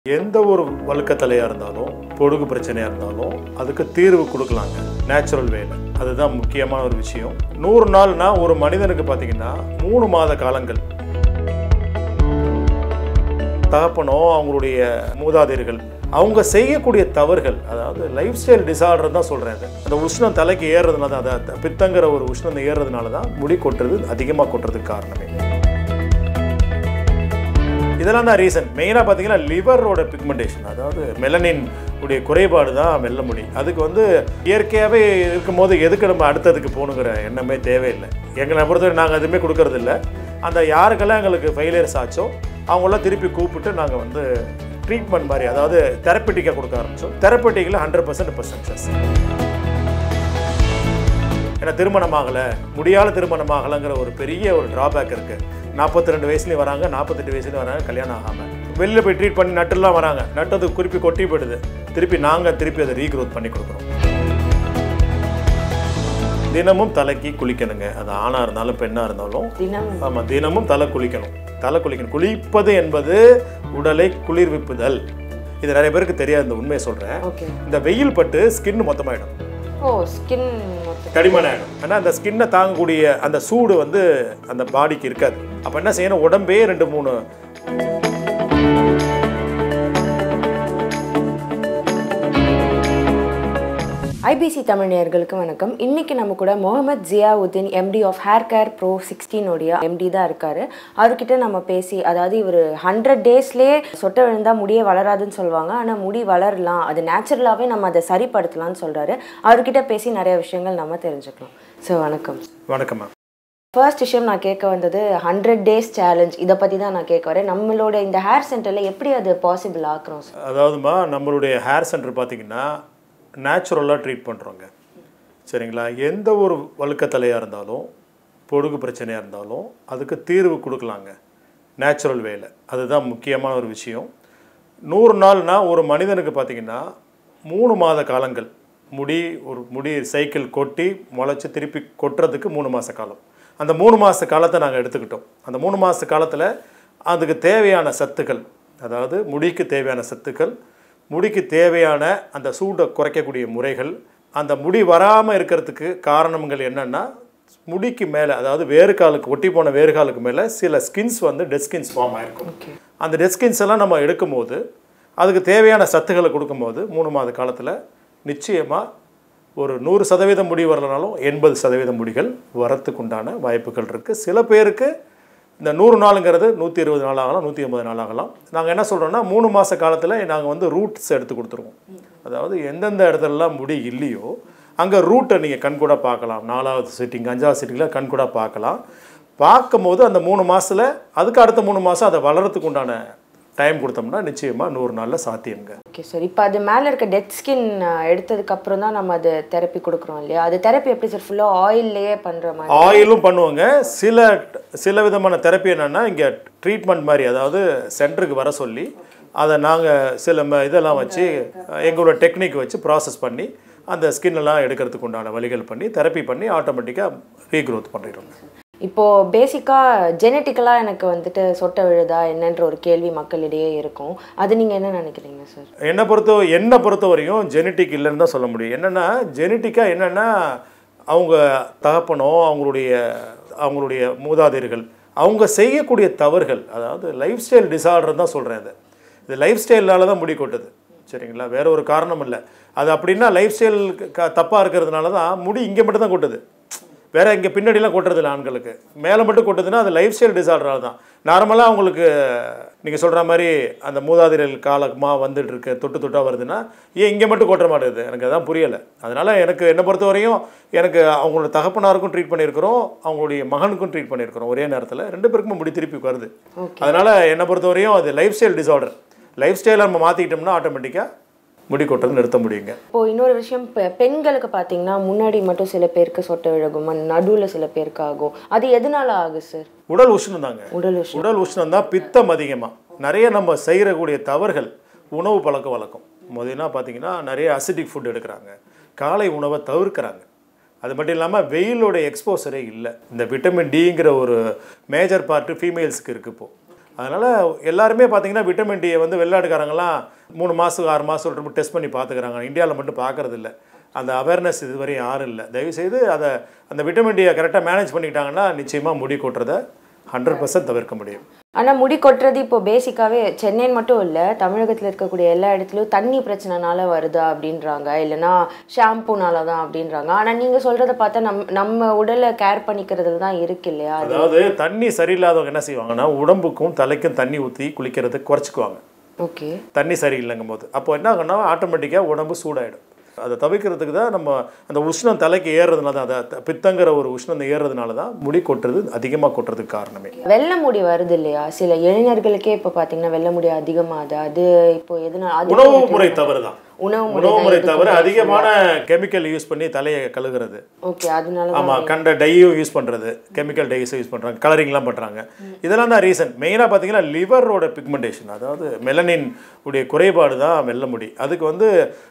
எந்த ஒரு வழுக்கத்தலையாக இருந்தாலும் பொடுகு பிரச்சனையாக இருந்தாலும் அதுக்கு தீர்வு கொடுக்கலாங்க நேச்சுரல் வேல அதுதான் முக்கியமான ஒரு விஷயம் நூறு நாள்னா ஒரு மனிதனுக்கு பார்த்தீங்கன்னா மூணு மாத காலங்கள் தகப்பனோ அவங்களுடைய மூதாதையர்கள் அவங்க செய்யக்கூடிய தவறுகள் அதாவது லைஃப் ஸ்டைல் டிசார்டர் தான் சொல்கிறேன் அது அந்த உஷ்ணம் தலைக்கு ஏறுறதுனால தான் அதை பித்தங்கிற ஒரு உஷ்ணம் ஏறுறதுனால தான் முடி கொட்டுறது அதிகமாக கொட்டுறதுக்கு காரணமே இதெல்லாம் தான் ரீசன் மெயினாக பார்த்தீங்கன்னா லிவரோட பிக்மெண்டேஷன் அதாவது மெலனின் உடைய குறைபாடு தான் வெல்ல முடி அதுக்கு வந்து இயற்கையாகவே இருக்கும்போது எதுக்கு நம்ம அடுத்ததுக்கு போகணுங்கிற எண்ணமே தேவையில்லை எங்களை பொறுத்தவரை நாங்கள் எதுவுமே கொடுக்கறதில்ல அந்த யாருக்கெல்லாம் எங்களுக்கு ஃபெயிலியர்ஸ் ஆச்சோ அவங்களாம் திருப்பி கூப்பிட்டு நாங்கள் வந்து ட்ரீட்மெண்ட் மாதிரி அதாவது தெரப்பட்டிக்காக கொடுக்க ஆரம்பித்தோம் தெரப்பட்டிக்கில் ஹண்ட்ரட் பர்சன்ட் இப்போ சக்ஸஸ் ஏன்னா திருமணம் ஆகலை முடியாத திருமணம் ஆகலைங்கிற ஒரு பெரிய ஒரு ட்ராபேக் இருக்குது நாற்பத்தி ரெண்டு வயசுலேயும் வராங்க நாற்பத்தெட்டு வயசுலேயும் வராங்க கல்யாணம் ஆகாமல் வெளியில் போய் ட்ரீட் பண்ணி நட்டுலாம் வராங்க நட்டது குறிப்பி கொட்டி போயிடுது திருப்பி நாங்கள் திருப்பி அதை ரீக்ரோத் பண்ணி கொடுக்குறோம் தினமும் தலைக்கு குளிக்கணுங்க அது ஆணாக இருந்தாலும் பெண்ணாக இருந்தாலும் தினம் ஆமாம் தினமும் தலை குளிக்கணும் தலை குளிக்கணும் குளிப்பது என்பது உடலை குளிர்விப்புதல் இது நிறைய பேருக்கு தெரியாது இந்த உண்மையை சொல்கிறேன் ஓகே இந்த வெயில் பட்டு ஸ்கின் மொத்தமாயிடும் ஓ ஸ்கின் மொத்தம் தடிமன் ஆகிடும் ஆனால் அந்த ஸ்கின்னை தாங்கக்கூடிய அந்த சூடு வந்து அந்த பாடிக்கு இருக்காது அப்போ என்ன செய்யணும் உடம்பே ரெண்டு மூணு ஐபிசி தமிழ் நேயர்களுக்கு வணக்கம் இன்னைக்கு நம்ம கூட Mohammed Ziauddin MD of hair care pro சிக்ஸ்டீனுடைய எம்டி தான் இருக்காரு அவர்கிட்ட நம்ம பேசி அதாவது இவர் ஹண்ட்ரட் டேஸ்லேயே சொட்ட விழுந்தா முடியே வளராதுன்னு சொல்லுவாங்க ஆனால் முடி வளரலாம் அது நேச்சுரலாகவே நம்ம அதை சரிப்படுத்தலாம்னு சொல்றாரு அவர்கிட்ட பேசி நிறைய விஷயங்கள் நம்ம தெரிஞ்சுக்கலாம் ஸோ வணக்கம் வணக்கம்மா ஃபர்ஸ்ட் விஷயம் நான் கேட்க வந்தது ஹண்ட்ரட் டேஸ் சேலஞ்ச் இதை பற்றி தான் நான் கேட்க வரேன் நம்மளோட இந்த ஹேர் சென்டரில் எப்படி அது பாசிபிள் ஆக்குறோம் சார் அதாவதுமா நம்மளுடைய ஹேர் சென்டர் பார்த்தீங்கன்னா நேச்சுரலாக ட்ரீட் பண்ணுறோங்க சரிங்களா எந்த ஒரு வழுக்கத்தலையாக இருந்தாலும் பொடுகு பிரச்சனையாக இருந்தாலும் அதுக்கு தீர்வு கொடுக்கலாங்க நேச்சுரல் வேல அதுதான் முக்கியமான ஒரு விஷயம் நூறு நாள்னா ஒரு மனிதனுக்கு பார்த்தீங்கன்னா மூணு மாத காலங்கள் முடி ஒரு முடி சைக்கிள் கொட்டி முளைச்சி திருப்பி கொட்டுறதுக்கு மூணு மாத காலம் அந்த மூணு மாத காலத்தை நாங்கள் எடுத்துக்கிட்டோம் அந்த மூணு மாத காலத்தில் அதுக்கு தேவையான சத்துக்கள் அதாவது முடிக்கு தேவையான சத்துக்கள் முடிக்கு தேவையான அந்த சூடை குறைக்கக்கூடிய முறைகள் அந்த முடி வராமல் இருக்கிறதுக்கு காரணங்கள் என்னென்னா முடிக்கு மேலே அதாவது வேறுகாலுக்கு ஒட்டி போன வேறுகாலுக்கு மேலே சில ஸ்கின்ஸ் வந்து டெட் ஸ்கின்ஸ் ஃபார்ம் ஆயிருக்கும் ஓகே அந்த டெட் ஸ்கின்ஸ் எல்லாம் நம்ம எடுக்கும்போது அதுக்கு தேவையான சத்துக்களை கொடுக்கும்போது மூணு மாத காலத்தில் நிச்சயமாக ஒரு நூறு சதவீதம் முடி வரலனாலும் எண்பது சதவீதம் முடிகள் வரத்துக்கு உண்டான வாய்ப்புகள் இருக்குது சில பேருக்கு இந்த நூறு நாளுங்கிறது நூற்றி இருபது நாள் ஆகலாம் நூற்றி ஐம்பது நாள் ஆகலாம் நாங்கள் என்ன சொல்கிறோன்னா மூணு மாத காலத்தில் நாங்கள் வந்து ரூட்ஸ் எடுத்து கொடுத்துருவோம் அதாவது எந்தெந்த இடத்துலலாம் முடி இல்லையோ அங்கே ரூட்டை நீங்கள் கண்கூட பார்க்கலாம் நாலாவது சிட்டிங் அஞ்சாவது சிட்டிங்கில் கண்கூட பார்க்கலாம் பார்க்கும்போது அந்த மூணு மாதத்தில் அதுக்கு அடுத்த மூணு மாதம் அதை வளர்கிறதுக்கு உண்டான டைம் கொடுத்தோம்னா நிச்சயமாக நூறு நாளில் சாத்தியங்க ஓகே சார் இப்போ அது மேலே இருக்க டெட் ஸ்கின் எடுத்ததுக்கு அப்புறம் தான் நம்ம அது தெரப்பி கொடுக்குறோம் இல்லையா அது தெரப்பி எப்படி சார் ஃபுல்லாக ஆயில்லையே பண்ணுற மாதிரி ஆயிலும் பண்ணுவாங்க சில சில விதமான தெரப்பி என்னென்னா இங்கே ட்ரீட்மெண்ட் மாதிரி அதாவது சென்டருக்கு வர சொல்லி அதை நாங்கள் சில ம- இதெல்லாம் வச்சு எங்களோட டெக்னிக் வச்சு ப்ராசஸ் பண்ணி அந்த skin எல்லாம் எடுக்கிறதுக்கு உண்டான வழிகள் பண்ணி தெரப்பி பண்ணி ஆட்டோமேட்டிக்காக ரீக்ரோத் பண்ணிடுறோங்க இப்போ பேசிக்காக ஜெனட்டிக்கலாக எனக்கு வந்துட்டு சொட்ட விழுதா என்னன்ற ஒரு கேள்வி மக்களிடையே இருக்கும் அது நீங்கள் என்ன நினைக்கிறீங்க சார் என்னை பொறுத்த என்னை பொறுத்த வரையும் ஜெனட்டிக் இல்லைன்னு தான் சொல்ல முடியும் என்னென்னா ஜெனட்டிக்காக என்னென்னா அவங்க தகப்பனோ அவங்களுடைய அவங்களுடைய மூதாதையர்கள் அவங்க செய்யக்கூடிய தவறுகள் அதாவது லைஃப் ஸ்டைல் டிசார்டர் தான் சொல்கிறேன் இது இது லைஃப் ஸ்டைலால தான் முடி கொட்டுது சரிங்களா வேற ஒரு காரணம் இல்லை அது அப்படின்னா லைஃப் ஸ்டைல் க தப்பாக இருக்கிறதுனால தான் முடி இங்கே மட்டும் தான் கொட்டுது வேற இங்கே பின்னாடிலாம் கொட்டுறதில்ல ஆண்களுக்கு மேலே மட்டும் கொட்டுதுன்னா அது லைஃப் ஸ்டைல் டிசார்டரால் தான் நார்மலாக அவங்களுக்கு நீங்கள் சொல்கிற மாதிரி அந்த மூதாதையர்கள் காலமாக வந்துட்டு இருக்கு தொட்டு தொட்டாக வருதுன்னா ஏன் இங்கே மட்டும் கொட்டுற மாட்டேங்குது எனக்கு அதான் புரியலை அதனால் எனக்கு என்னை பொறுத்த வரையும் எனக்கு அவங்களோட தகப்பனாருக்கும் ட்ரீட் பண்ணியிருக்கிறோம் அவங்களுடைய மகனுக்கும் ட்ரீட் பண்ணியிருக்கிறோம் ஒரே நேரத்தில் ரெண்டு பேருக்குமே முடி திருப்பி வருது Okay. அதனால் என்னை பொறுத்த வரையும் அது லைஃப் ஸ்டைல் டிசார்டர் லைஃப் ஸ்டைலை நம்ம மாற்றிக்கிட்டோம்னா ஆட்டோமேட்டிக்காக முடி கொட்டுறது நிறுத்த முடியுங்க இப்போ இன்னொரு விஷயம் பெ- பெண்களுக்கு பார்த்தீங்கன்னா முன்னாடி மட்டும் சில பேருக்கு சொட்ட விழுகும் நடுவில் சில பேருக்கு ஆகும் அது எதனால ஆகும் சார் உடல் உஷ்ணம் தாங்க உடல் விஷயம் உடல் உஷ்ணம் தான் பித்தம் அதிகமாக நிறைய நம்ம செய்யக்கூடிய தவறுகள் உணவு பழக்க வழக்கம் முதல்ல பார்த்தீங்கன்னா நிறைய அசிடிக் ஃபுட் எடுக்கிறாங்க காலை உணவை தவிர்க்கிறாங்க அது மட்டும் இல்லாமல் வெயிலோட எக்ஸ்போசரே இல்லை இந்த விட்டமின் டிங்கிற ஒரு மேஜர் பார்ட்டு ஃபீமேல்ஸ்க்கு இருக்குது இப்போது அதனால் எல்லாருமே பார்த்தீங்கன்னா விட்டமின் டியை வந்து வெளிநாட்டுக்காரங்களாம் மூணு மாதம் ஆறு மாதம் ஒரு டெஸ்ட் பண்ணி பார்த்துக்கிறாங்க இந்தியாவில் மட்டும் பார்க்கறது இல்ல அந்த அவேர்னஸ் இதுவரையும் யாரும் இல்லை தயவுசெய்து அதை அந்த விட்டமின் டியை கரெக்டாக மேனேஜ் பண்ணிக்கிட்டாங்கன்னா நிச்சயமாக முடி கொட்டுறதை ஹண்ட்ரட் பர்சன்ட் தவிர்க்க முடியும் ஆனா முடி கொட்டுறது இப்போ பேசிக்காவே சென்னைன்னு மட்டும் இல்ல தமிழகத்துல இருக்கக்கூடிய எல்லா இடத்துலயும் தண்ணி பிரச்சனைனால வருதா அப்படின்றாங்க இல்லைன்னா ஷாம்புனால தான் அப்படின்றாங்க ஆனா நீங்க சொல்றத பார்த்தா நம் நம்ம உடலை கேர் பண்ணிக்கிறதுல தான் இருக்கு இல்லையா அது அதாவது தண்ணி சரியில்லாதவங்க என்ன செய்வாங்கன்னா உடம்புக்கும் தலைக்கும் தண்ணி ஊற்றி குளிக்கிறதை குறைச்சிக்குவாங்க ஓகே தண்ணி சரியில்லைங்கும் போது அப்போ என்ன ஆகும்னா ஆட்டோமேட்டிக்காக உடம்பு சூடாயிடும் அதை தவிர்க்கிறதுக்கு தான் நம்ம அந்த உஷ்ணம் தலைக்கு ஏறுறதுனால தான் அதை பித்தங்கிற ஒரு உஷ்ணம் ஏறுறதுனால தான் முடி கொட்டுறது அதிகமாக கொட்டுறதுக்கு காரணமே வெள்ளை முடி வருது இல்லையா சில இளைஞர்களுக்கே இப்போ பார்த்தீங்கன்னா வெள்ளை முடி அதிகமாகுது அது இப்போ எதனால அது உணவு முறை தவறு தான் உணவு முறை உணவு முறை தவிர அதிகமான கெமிக்கல் யூஸ் பண்ணி தலையை கழுகுறது ஓகே அதனால தான் ஆமாம் கண்ட டையும் யூஸ் பண்ணுறது கெமிக்கல் டைஸும் யூஸ் பண்ணுறாங்க கலரிங்லாம் பண்ணுறாங்க இதெல்லாம் தான் ரீசன் மெயினாக பார்த்தீங்கன்னா லிவரோட பிக்மெண்டேஷன் அதாவது மெலனின் உடைய குறைபாடு தான் வெள்ள முடி அதுக்கு வந்து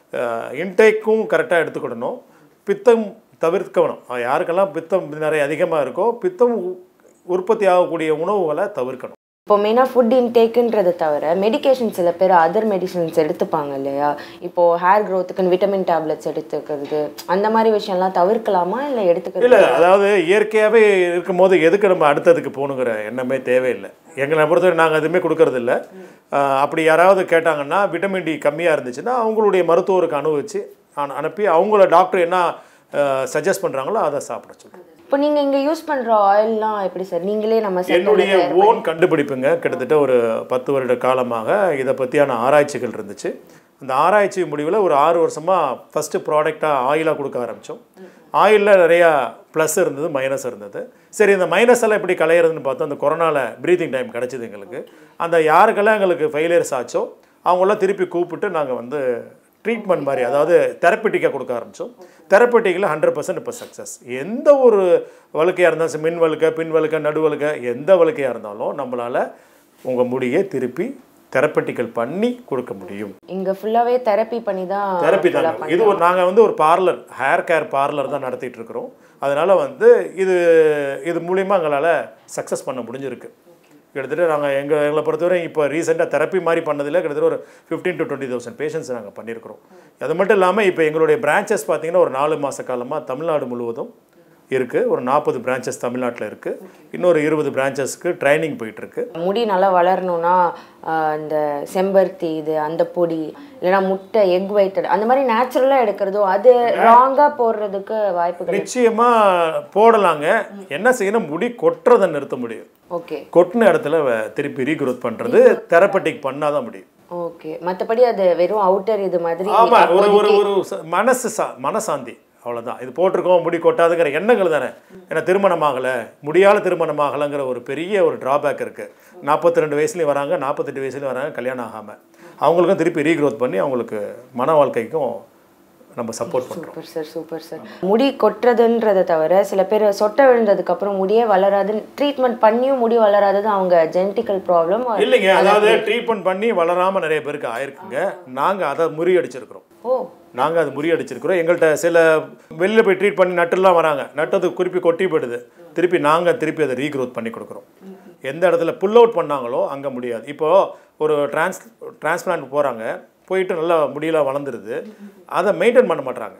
இன்டேக்கும் கரெக்டாக எடுத்துக்கிடணும் பித்தம் தவிர்க்கணும் யாருக்கெல்லாம் பித்தம் நிறைய அதிகமாக இருக்கோ பித்தம் உ- உற்பத்தி ஆகக்கூடிய உணவுகளை தவிர்க்கணும் இப்போ மெயினாக ஃபுட் இன்டேக்குன்றதை தவிர மெடிகேஷன் சில பேர் அதர் மெடிசன்ஸ் எடுத்துப்பாங்க இல்லையா இப்போ ஹேர் க்ரோத்துக்குன்னு விட்டமின் டேப்லெட்ஸ் எடுத்துக்கிறது அந்த மாதிரி விஷயம்லாம் தவிர்க்கலாமா இல்லை எடுத்துக்கிறது இல்லை அதாவது இயற்கையாகவே இருக்கும்போது எதுக்கு நம்ம அடுத்ததுக்கு போகணுங்கிற எண்ணமே தேவையில்லை எங்களை பொறுத்தவரை நாங்கள் எதுவுமே கொடுக்கறதில்ல ஆஹ் அப்படி யாராவது கேட்டாங்கன்னா விட்டமின் டி கம்மியாக இருந்துச்சுன்னா அவங்களுடைய மருத்துவருக்கு அனுபவிச்சு அனு- அனுப்பி அவங்கள டாக்டர் என்ன சஜஸ்ட் பண்ணுறாங்களோ அதை சாப்பிட சொல்லுவோம் இப்போ நீங்கள் இங்கே யூஸ் பண்ணுற ஆயில்லாம் எப்படி சார் நீங்களே நம்ம set என்னுடைய பண்ணது- ஓன் கண்டுபிடிப்புங்க கிட்டத்தட்ட ஒரு பத்து வருட காலமாக இதை பற்றியான ஆராய்ச்சிகள் இருந்துச்சு அந்த ஆராய்ச்சி முடிவில் ஒரு ஆறு வருஷமாக ஃபஸ்ட்டு ப்ராடக்டாக ஆயிலாக கொடுக்க ஆரம்பித்தோம் ஆயிலில் நிறையா ப்ளஸ் இருந்தது மைனஸ் இருந்தது சரி இந்த மைனஸ் எல்லாம் எப்படி களையிறதுன்னு பார்த்தோம் அந்த கொரோனாவில் ப்ரீத்திங் டைம் கிடச்சிது எங்களுக்கு அந்த யாருக்கெல்லாம் எங்களுக்கு ஃபெயிலியர்ஸ் ஆச்சோ அவங்களாம் திருப்பி கூப்பிட்டு நாங்கள் வந்து ட்ரீட்மெண்ட் மாதிரி அதாவது தெரப்பட்டிக்காக கொடுக்க ஆரம்பித்தோம் தெரப்பட்டிக்கில் ஹண்ட்ரட் பர்சன்ட் இப்போ சக்ஸஸ் எந்த ஒரு வழுக்கையாக இருந்தாலும் சரி, மின் வழுக்கை பின் வழுக்கை நடு வழுக்கை எந்த வழுக்கையாக இருந்தாலும் நம்மளால் உங்கள் முடியை திருப்பி தெரப்பட்டிக்கல் பண்ணி கொடுக்க முடியும் இங்க ஃபுல்லாவே தெரப்பி பண்ணி தான் தெரப்பி தாங்க இது ஒரு நாங்கள் வந்து ஒரு பார்லர் ஹேர் கேர் பார்லர் தான் நடத்திட்டு இருக்கிறோம் அதனால் வந்து இது இது மூலிமா எங்களால் சக்ஸஸ் பண்ண முடிஞ்சிருக்கு கிட்டத்தட்ட நாங்கள் எங்கள் எங்களை பொறுத்தவரை இப்போ ரீசெண்டாக தெரப்பி மாதிரி பண்ணதில் கிட்டத்தட்ட ஒரு fifteen to twenty thousand patients நாங்கள் பண்ணியிருக்கிறோம் அது மட்டும் இல்லாமல் இப்போ எங்களுடைய பிரான்ச்சஸ் பார்த்தீங்கன்னா ஒரு நாலு மாத காலமாக தமிழ்நாடு முழுவதும் இருக்குது ஒரு நாற்பது பிரான்ச்சஸ் தமிழ்நாட்டில் இருக்குது இன்னொரு இருபது பிரான்ச்சஸ்க்கு ட்ரைனிங் போயிட்டுருக்கு முடி நல்லா வளரணும்னா ஆஹ், இந்த செம்பருத்தி இது அந்த பொடி இல்லைன்னா முட்டை எக் ஒயிட்டட் அந்த மாதிரி நேச்சுரலாக எடுக்கிறதோ அது ராங்காக போடுறதுக்கு வாய்ப்புகள் நிச்சயமாக போடலாங்க என்ன செய்யணும் முடி கொட்டுறதை நிறுத்த முடியும் ஓகே கொட்டின இடத்துல வ- திருப்பி ரீக்ரோத் பண்ணுறது தெரப்பட்டிக் பண்ணாதான் முடியும் ஓகே மற்றபடி அது வெறும் அவுட்டர் இது மாதிரி ஆமாம் ஒரு ஒரு ஒரு ச- மனசு சா மனசாந்தி அவ்வளோதான் இது போட்டிருக்கோம் முடி கொட்டாதுங்கிற எண்ணங்கள் தானே ஏன்னா திருமணம் ஆகலை முடியாத திருமணம் ஆகலைங்கிற ஒரு பெரிய ஒரு டிராபேக் இருக்குது நாற்பத்தி ரெண்டு வயசுலேயும் வராங்க நாற்பத்தெட்டு வயசுலேயும் வராங்க கல்யாணம் ஆகாமல் அவங்களுக்கும் திருப்பி ரீக்ரோத் பண்ணி அவங்களுக்கு மன வாழ்க்கைக்கும் நம்ம சப்போர்ட் பண்ணுறோம் சூப்பர் சார் சூப்பர் சார் முடி கொட்டுறதுன்றதை தவிர சில பேர் சொட்டை விழுந்ததுக்கு அப்புறம் முடியே வளராது ட்ரீட்மெண்ட் பண்ணியும் முடி வளராதது அவங்க ஜெனட்டிக்கல் ப்ராப்ளம் இல்லைங்க அதாவது ட்ரீட்மெண்ட் பண்ணி வளராமல் நிறைய பேருக்கு ஆயிருக்குங்க நாங்கள் அதை முறியடிச்சிருக்கிறோம் ஓ நாங்கள் அது முறியடிச்சிருக்கிறோம் எங்கள்கிட்ட சில வெளியில் போய் ட்ரீட் பண்ணி நட்டுலாம் வராங்க நட்டது குறிப்பி கொட்டி போயிடுது திருப்பி நாங்கள் திருப்பி அதை ரீக்ரோத் பண்ணி கொடுக்குறோம் எந்த இடத்துல புல் அவுட் பண்ணாங்களோ அங்கே முடியாது இப்போது ஒரு டிரான்ஸ் டிரான்ஸ்பிளான்ட் போகிறாங்க போயிட்டு நல்லா முடியெல்லாம் வளர்ந்துருது அதை மெயின்டைன் பண்ண மாட்றாங்க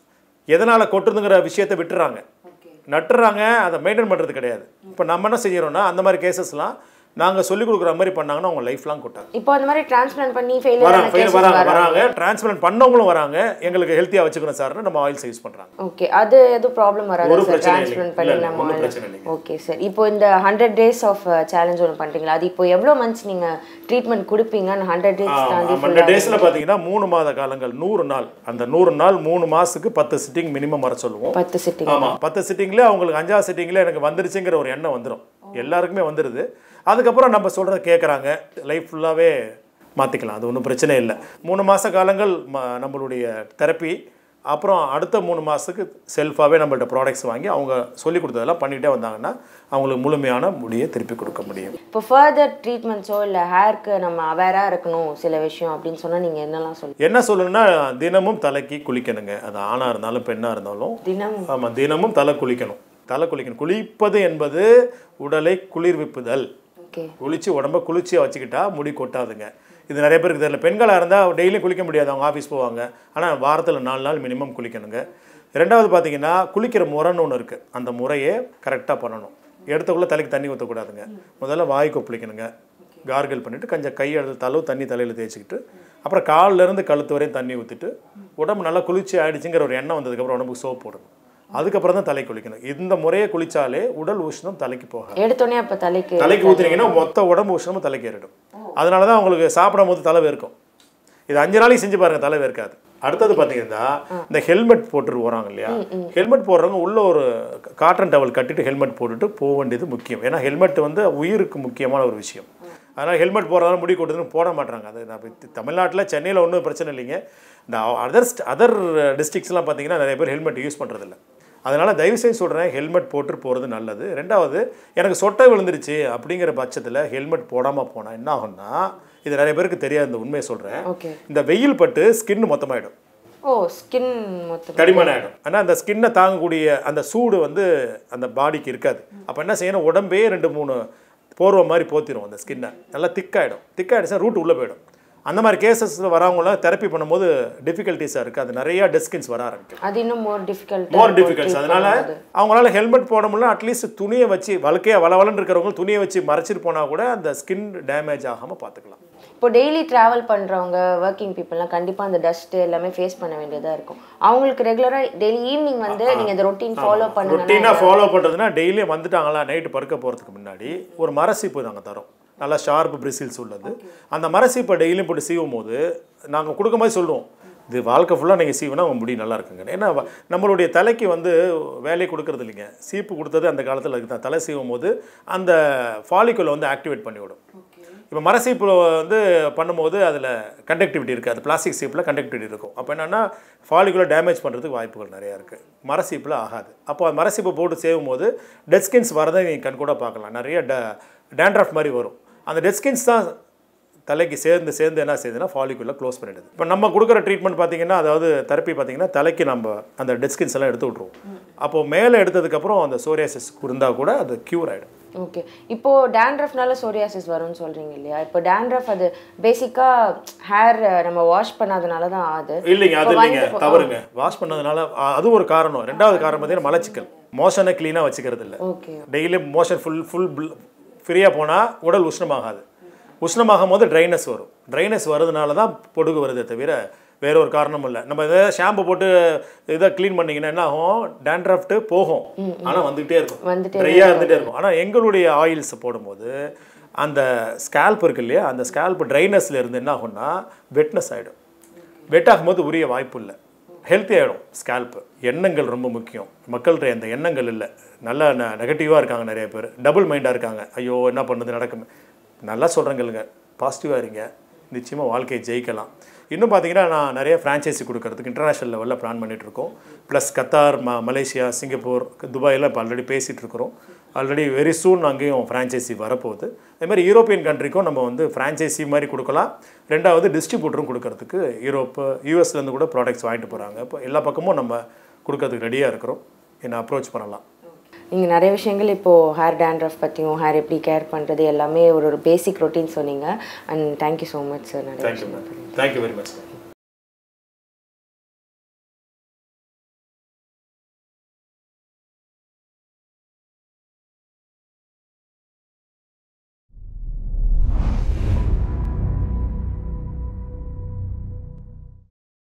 எதனால் கொட்டுதுங்கிற விஷயத்தை விட்டுறாங்க நட்டுறாங்க அதை மெயின்டைன் பண்ணுறது கிடையாது இப்போ நம்ம என்ன செய்கிறோம்னா அந்த மாதிரி கேசஸ்லாம் நாங்கள் சொல்லிக் கொடுக்குற மாதிரி பண்ணாங்கன்னா அவங்க லைஃப் லாங் கொட்டாங்க இப்போ அந்த மாதிரி டிரான்ஸ்பிளான்ட் பண்ணி வராங்க ஃபெயில் ஃபெயிலியர் வராங்க வராங்க டிரான்ஸ்பிளான்ட் பண்ணவங்களும் வராங்க எங்களுக்கு ஹெல்த்தியாக வச்சுக்கணும் சார்னு நம்ம ஆயில்ஸ் யூஸ் பண்ணுறாங்க ஓகே அது எதுவும் ப்ராப்ளம் வராது ஒரு சார் பிரச்சனை டிரான்ஸ்பிளான்ட் இல்லைங்க. பண்ணி இல்ல, நம்ம ஒண்ணும் பிரச்சனை இல்லைங்க. ஓகே சார் இப்போ இந்த ஹண்ட்ரட் டேஸ் ஆஃப் சேலஞ்ச் ஒன்று பண்ணுறீங்களா அது இப்போ எவ்வளோ மந்த்ஸ் நீங்கள் ட்ரீட்மெண்ட் கொடுப்பீங்க அந்த ஹண்ட்ரட் டேஸ் தாண்டி அந்த டேஸில் பார்த்தீங்கன்னா மூணு மாத காலங்கள் நூறு நாள் அந்த நூறு நாள் மூணு மாதத்துக்கு பத்து சிட்டிங் மினிமம் வர சொல்லுவோம் பத்து சிட்டிங் ஆமாம் பத்து சிட்டிங்கில் அவங்களுக்கு அஞ்சாவது சிட்டிங்கில் எனக்கு வந்துருச்சுங்கிற ஒரு எண்ணம் வந்துடும் எல்லாருக்குமே வந்துடுது அதுக்கப்புறம் நம்ம சொல்கிறத கேட்குறாங்க லைஃப் ஃபுல்லாகவே மாற்றிக்கலாம் அது ஒன்றும் பிரச்சனை இல்லை மூணு மாத காலங்கள் ம நம்மளுடைய தெரப்பி அப்புறம் அடுத்த மூணு மாதத்துக்கு செல்ஃபாகவே நம்மள்ட்ட ப்ராடக்ட்ஸ் வாங்கி அவங்க சொல்லி கொடுத்ததெல்லாம் பண்ணிகிட்டே வந்தாங்கன்னா அவங்களுக்கு முழுமையான முடியை திருப்பி கொடுக்க முடியும் இப்போ ஃபர்தர் ட்ரீட்மெண்ட்ஸோ இல்லை ஹேர்க்கு நம்ம அவேராக இருக்கணும் சில விஷயம் அப்படின்னு சொன்னால் நீங்கள் என்னெல்லாம் சொல்லுங்கள் என்ன சொல்லணும்னா தினமும் தலைக்கு குளிக்கணுங்க அது ஆணாக இருந்தாலும் பெண்ணாக இருந்தாலும் தினம் ஆமாம் தினமும் தலை குளிக்கணும் தலை குளிக்கணும் குளிப்பது என்பது உடலை குளிர்விப்புதல் ஓகே குளிச்சு உடம்ப குளிர்ச்சியாக வச்சுக்கிட்டா முடி கொட்டாதுங்க இது நிறைய பேருக்கு தெரியல பெண்களாக இருந்தால் டெய்லியும் குளிக்க முடியாது அவங்க ஆஃபீஸ் போவாங்க ஆனால் வாரத்தில் நாலு நாள் மினிமம் குளிக்கணுங்க ரெண்டாவது பார்த்தீங்கன்னா குளிக்கிற முறைன்னு ஒன்று இருக்குது அந்த முறையே கரெக்டாக பண்ணணும் எடுத்தக்குள்ளே தலைக்கு தண்ணி ஊற்றக்கூடாதுங்க முதல்ல வாய் கொப்பளிக்கணுங்க கார்கிள் பண்ணிவிட்டு கொஞ்சம் கை எடுத்து தளவு தண்ணி தலையில் தேய்ச்சிக்கிட்டு அப்புறம் கால்ல இருந்து கழுத்து வரையும் தண்ணி ஊற்றிட்டு உடம்பு நல்லா குளிர்ச்சி ஆயிடுச்சுங்கிற ஒரு எண்ணம் வந்ததுக்கப்புறம் உடம்புக்கு சோப் போடணும் அதுக்கப்புறம் தான் தலை குளிக்கணும் இந்த முறையை குளிச்சாலே உடல் உஷ்ணம் தலைக்கு போகாது எடுத்தோடனே அப்போ தலைக்கு தலைக்கு ஊத்துனீங்கன்னா மொத்த உடம்பு உஷ்ணமும் தலைக்கு ஏறிடும் அதனால தான் உங்களுக்கு சாப்பிடும் போது தலை வேர்க்கும் இது அஞ்சு நாளைக்கு செஞ்சு பாருங்க தலை வேர்க்காது அடுத்தது பார்த்தீங்கன்னா இந்த ஹெல்மெட் போட்டுட்டு போகிறாங்க இல்லையா ஹெல்மெட் போடுறவங்க உள்ள ஒரு காட்டன் டவல் கட்டிட்டு ஹெல்மெட் போட்டுட்டு போக வேண்டியது முக்கியம் ஏன்னா ஹெல்மெட் வந்து உயிருக்கு முக்கியமான ஒரு விஷயம் அதனால் ஹெல்மெட் போடுறதால முடி கொட்டுதுன்னு போட மாட்டாங்க அது நான் இப்ப தமிழ்நாட்டில் சென்னையில் ஒன்றும் பிரச்சனை இல்லைங்க இந்த அதர் அதர் டிஸ்ட்ரிக்ஸ்லாம் பார்த்தீங்கன்னா நிறைய பேர் ஹெல்மெட் யூஸ் பண்ணுறதில்ல அதனால் தயவுசெய்து சொல்கிறேன் ஹெல்மெட் போட்டு போகிறது நல்லது ரெண்டாவது எனக்கு சொட்டை விழுந்துருச்சு அப்படிங்கிற பட்சத்தில் ஹெல்மெட் போடாமல் போனால் என்ன ஆகும்னா இது நிறைய பேருக்கு தெரியாது இந்த உண்மையை சொல்கிறேன் ஓகே இந்த வெயில் பட்டு ஸ்கின் மொத்தமாயிடும் ஓ ஸ்கின் மொத்தம் தடிமன் ஆகிடும் ஆனால் அந்த ஸ்கின்னை தாங்கக்கூடிய அந்த சூடு வந்து அந்த பாடிக்கு இருக்காது அப்போ என்ன செய்யணும் உடம்பே ரெண்டு மூணு போர்வை மாதிரி போத்திரும் அந்த ஸ்கின்னை நல்லா திக்காயிடும் திக்காயிடுச்சுன்னா ரூட் உள்ளே போயிடும் அந்த மாதிரி கேசஸில் வரவங்களாம் தெரப்பி பண்ணும்போது டிஃபிகல்ட்டிஸாக இருக்குது அது நிறையா டெஸ்கின்ஸ் வர ஆரம்பிக்கும் அது இன்னும் மோர் டிஃபிகல்ட் மோர் டிஃபிகல்ட்ஸ் அதனால அவங்களால ஹெல்மெட் போட முடியல அட்லீஸ்ட் துணியை வச்சு வழுக்கையாக வளவலன்னு இருக்கிறவங்க துணியை வச்சு மறைச்சிட்டு போனால் கூட அந்த ஸ்கின் டேமேஜ் ஆகாமல் பார்த்துக்கலாம் இப்போ டெய்லி ட்ராவல் பண்ணுறவங்க ஒர்க்கிங் பீப்புளெலாம் கண்டிப்பாக அந்த டஸ்ட் எல்லாமே ஃபேஸ் பண்ண வேண்டியதாக இருக்கும் அவங்களுக்கு ரெகுலராக டெய்லி ஈவினிங் வந்து நீங்கள் இந்த ரொட்டீன் ஃபாலோ பண்ணுங்கன்னா ரொட்டீனாக ஃபாலோ பண்ணுறதுனா டெய்லியும் வந்துட்டாங்களா நைட்டு படுக்க போகிறதுக்கு முன்னாடி ஒரு மரசீப்பு நாங்கள் தரோம் நல்லா ஷார்ப் பிரிசில்ஸ் உள்ளது அந்த மரசீப்பை டெய்லியும் போட்டு சீவும் போது நாங்கள் கொடுக்கும்போது சொல்லுவோம் இது வாழ்க்கை ஃபுல்லாக நீங்கள் சீவினா உங்கள் முடி நல்லா இருக்குங்க ஏன்னா வ- நம்மளுடைய தலைக்கு வந்து வேலையை கொடுக்கறது இல்லைங்க சீப்பு கொடுத்தது அந்த காலத்தில் அதுக்கு தான் தலை சீவும் போது அந்த ஃபாலிக்குலை வந்து ஆக்டிவேட் பண்ணிவிடும் இப்போ மரசீப்பு வந்து பண்ணும்போது அதில் கண்டக்டிவிட்டி இருக்குது அது பிளாஸ்டிக் சீப்பில் கண்டக்டிவிட்டி இருக்கும் அப்போ என்னென்னா ஃபாலிகுலை டேமேஜ் பண்ணுறதுக்கு வாய்ப்புகள் நிறையா இருக்குது மரசீப்பில் ஆகாது அப்போ அந்த மரசீப்பை போட்டு சேவும் போது டெட் ஸ்கின்ஸ் வரதை நீங்கள் கண் கூட பார்க்கலாம் நிறைய ட டேண்ட்ரஃப் மாதிரி வரும் அந்த டெட் ஸ்கின்ஸ் தான் தலைக்கு சேர்ந்து சேர்ந்து என்ன செய்யுதுன்னா ஃபாலிக்குள்ள க்ளோஸ் பண்ணிடுது இப்போ நம்ம கொடுக்குற ட்ரீட்மெண்ட் பார்த்தீங்கன்னா அதாவது தெரப்பி பார்த்தீங்கன்னா தலைக்கு நம்ம அந்த டெட் ஸ்கின்ஸ் எல்லாம் எடுத்து விட்ருவோம் அப்போது மேலே எடுத்ததுக்கப்புறம் அந்த சோரியாசிஸ் இருந்தால் கூட அது க்யூர் ஆகிடும் ஓகே இப்போ டேண்ட்ரஃப்னால சோரியாசிஸ் வரும்னு சொல்றீங்க இல்லையா இப்போ டேண்ட்ரஃப் அது பேசிக்கா ஹேர் நம்ம வாஷ் பண்ணாதனால தான் ஆகுது இல்லைங்க அது இப்போ இல்லைங்க வந்து- தவறுங்க வாஷ் பண்ணதுனால அ- அது ஒரு காரணம் ரெண்டாவது காரணம் பார்த்தீங்கன்னா மலச்சிக்கல் மோஷனை க்ளீனாக வச்சுக்கிறது இல்லை okay daily motion full full ஃப்ரீயாக போனால் உடல் உஷ்ணமாகாது உஷ்ணமாகும் போது ட்ரைனஸ் வரும் ட்ரைனஸ் வர்றதுனால தான் பொடுகு வருதே தவிர வேற ஒரு காரணமும் இல்லை நம்ம இதை ஷாம்பு போட்டு இதை க்ளீன் பண்ணிங்கன்னா என்ன ஆகும் டேண்ட்ரஃப்ட்டு போகும் ஆனால் வந்துகிட்டே இருக்கும் வந்துட்டே ட்ரையாக இருந்துகிட்டே இருக்கும் ஆனால் எங்களுடைய ஆயில்ஸ் போடும்போது அந்த ஸ்கேல்ப் இருக்கு இல்லையா அந்த ஸ்கேல்ப் ட்ரைனஸில் இருந்து என்ன ஆகும்னா வெட்னஸ் ஆகிடும் வெட் ஆகும்போது உரிய வாய்ப்பு இல்லை ஹெல்த்தி ஆகிடும் ஸ்கேல்ப்பு எண்ணங்கள் ரொம்ப முக்கியம் மக்கள்கிட்ட அந்த எண்ணங்கள் இல்லை நல்லா நெகட்டிவாக இருக்காங்க நிறைய பேர் டபுள் மைண்டாக இருக்காங்க ஐயோ என்ன பண்ணுது நடக்கும் நல்லா சொல்கிறேங்களுங்க பாசிட்டிவாக இருங்க நிச்சயமாக வாழ்க்கையை ஜெயிக்கலாம் இன்னும் பார்த்தீங்கன்னா நான் நிறைய ஃப்ரான்ச்சைசி கொடுக்கறதுக்கு இன்டர்நேஷனல் லெவலில் பிளான் பண்ணிகிட்ருக்கோம் ப்ளஸ் கத்தார் ம மலேசியா சிங்கப்பூர் துபாயில் இப்போ ஆல்ரெடி பேசிகிட்டு இருக்கிறோம் ஆல்ரெடி வெரி சூன் அங்கேயும் ஃப்ரான்ச்சைசி வரப்போகுது அதே மாதிரி யூரோப்பியன் கண்ட்ரிக்கும் நம்ம வந்து ஃப்ரான்ச்சைசி மாதிரி கொடுக்கலாம் ரெண்டாவது டிஸ்ட்ரிபியூட்டரும் கொடுக்கறதுக்கு யூரோப்பு யூஎஸ்லேருந்து கூட ப்ராடக்ட்ஸ் வாங்கிட்டு போகிறாங்க இப்போ எல்லா பக்கமும் நம்ம கொடுக்கறதுக்கு ரெடியாக இருக்கிறோம் என்னை அப்ரோச் பண்ணலாம் நீங்கள் நிறைய விஷயங்கள் இப்போது ஹேர் டேண்ட்ரஃப் பற்றியும் ஹேர் எப்படி கேர் பண்ணுறது எல்லாமே ஒரு ஒரு பேசிக் ரொட்டீன் சொன்னீங்க and thank you so much sir நிறைய thank you ma'am thank you very much